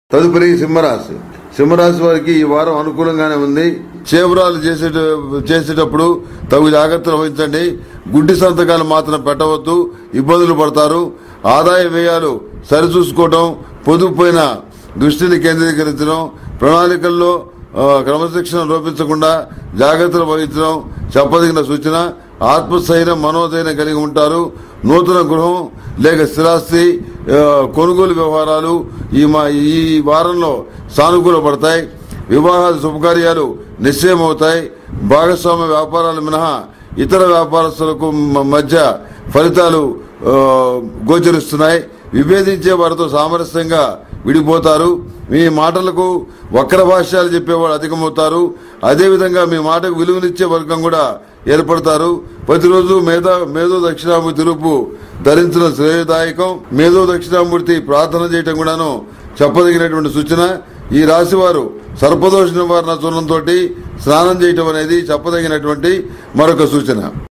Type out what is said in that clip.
తదుపరి సింహరాశి సింహరాశి వారికి ఈ వారం అనుకూలంగానే ఉంది చేపరాలు చేసేట చేసేటప్పుడు తగు జాగ్రత్తలు వహించండి గుడ్డి సంతకాలు మాత్రం పెట్టవద్దు ఇబ్బందులు పడతారు ఆదాయ వ్యయాలు సరిచూసుకోవటం పొదుపు పైన దృష్టిని కేంద్రీకరించడం ప్రణాళికల్లో ఆ, క్రమశిక్షణ లోపించకుండా జాగ్రత్తలు వహించడం చెప్పదగిన సూచన ఆత్మస్థైర్యం మనోధైర్యం కలిగి ఉంటారు నూతన గృహం లేక స్థిరాస్తి ఆ, కొనుగోలు వ్యవహారాలు ఈ మా ఈ వారంలో సానుకూల పడతాయి వివాహాలు శుభకార్యాలు నిశ్చయం అవుతాయి భాగస్వామ్య వ్యాపారాలు మినహా ఇతర వ్యాపారస్తులకు మ- మధ్య ఫలితాలు ఆ, గోచరిస్తున్నాయి విభేదించే వారితో సామరస్యంగా విడిపోతారు మీ మాటలకు వక్ర భాష్యాలు చెప్పేవాడు అధికమవుతారు అదేవిధంగా మీ మాటకు విలువనిచ్చే వర్గం కూడా ఏర్పడతారు ప్రతిరోజు మేధా మేధో దక్షిణామూర్తి రూపు ధరించడం శ్రేయదాయకం మేధో దక్షిణామూర్తి ప్రార్థన చేయటం కూడాను చెప్పదగినటువంటి సూచన ఈ రాశి వారు సర్పదోష నివారణ చూర్ణంతో స్నానం చేయటం అనేది చెప్పదగినటువంటి మరొక సూచన